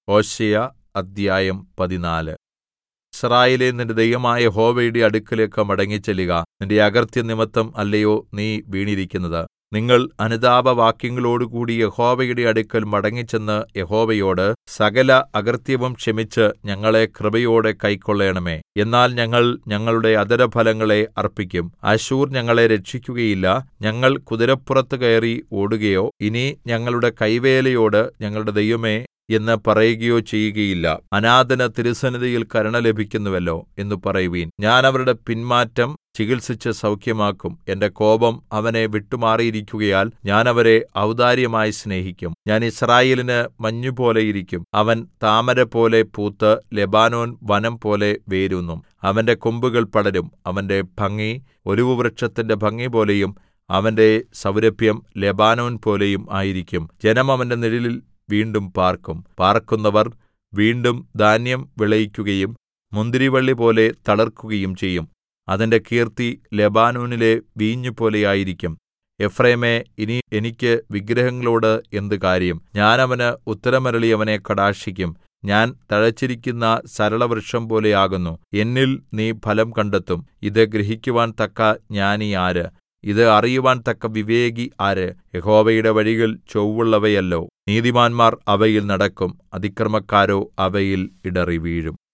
ഹോശേയ അദ്ധ്യായം പതിനാല് യിസ്രായേലേ നിന്റെ ദൈവമായ യഹോവയുടെ അടുക്കലേക്ക് മടങ്ങിച്ചെല്ലുക നിന്റെ അകൃത്യം നിമിത്തം അല്ലയോ നീ വീണിരിക്കുന്നത് നിങ്ങൾ അനുതാപവാക്യങ്ങളോടുകൂടി യഹോവയുടെ അടുക്കൽ മടങ്ങിച്ചെന്ന് യഹോവയോട് സകല അകൃത്യവും ക്ഷമിച്ച് ഞങ്ങളെ കൃപയോടെ കൈക്കൊള്ളേണമേ എന്നാൽ ഞങ്ങൾ ഞങ്ങളുടെ അധരഫലങ്ങളെ അർപ്പിക്കും അശ്ശൂർ ഞങ്ങളെ രക്ഷിക്കുകയില്ല ഞങ്ങൾ കുതിരപ്പുറത്ത് കയറി ഓടുകയോ ഇനി ഞങ്ങളുടെ കൈവേലയോട് ഞങ്ങളുടെ ദൈവമേ എന്ന് പറയുകയോ ചെയ്യുകയില്ല അനാഥന് തിരുസന്നിധിയിൽ കരുണ ലഭിക്കുന്നുവല്ലോ എന്ന് പറയുവിൻ ഞാൻ അവരുടെ പിന്മാറ്റം ചികിത്സിച്ച് സൗഖ്യമാക്കും എന്റെ കോപം അവനെ വിട്ടുമാറിയിരിക്കുകയാൽ ഞാൻ അവരെ ഔദാര്യമായി സ്നേഹിക്കും ഞാൻ യിസ്രായേലിന് മഞ്ഞുപോലെ ഇരിക്കും അവൻ താമരപോലെ പൂത്ത് ലെബാനോൻ വനം പോലെ വേരൂന്നും അവന്റെ കൊമ്പുകൾ പടരും അവന്റെ ഭംഗി ഒലിവുവൃക്ഷത്തിന്റെ ഭംഗിപോലെയും അവന്റെ സൗരഭ്യം ലെബാനോൻ പോലെയും ആയിരിക്കും ജനം അവന്റെ നിഴലിൽ വീണ്ടും പാർക്കും പാർക്കുന്നവർ വീണ്ടും ധാന്യം വിളയിക്കുകയും മുന്തിരിവള്ളിപോലെ തളിർക്കുകയും ചെയ്യും അതിന്റെ കീർത്തി ലെബാനോനിലെ വീഞ്ഞുപോലെ ആയിരിക്കും എഫ്രയീമേ ഇനി എനിക്ക് വിഗ്രഹങ്ങളോട് എന്ത് കാര്യം ഞാൻ അവന് ഉത്തരമരുളി അവനെ കടാക്ഷിക്കും ഞാൻ തഴച്ചിരിക്കുന്ന സരളവൃക്ഷം പോലെ ആകുന്നു എന്നിൽ നീ ഫലം കണ്ടെത്തും ഇത് ഗ്രഹിക്കുവാൻ തക്ക ജ്ഞാനി ആര് ഇത് അറിയുവാൻ തക്ക വിവേകി ആര് യഹോവയുടെ വഴികൾ ചൊവ്വുള്ളവയല്ലോ നീതിമാന്മാർ അവയിൽ നടക്കും അതിക്രമക്കാരോ അവയിൽ ഇടറിവീഴും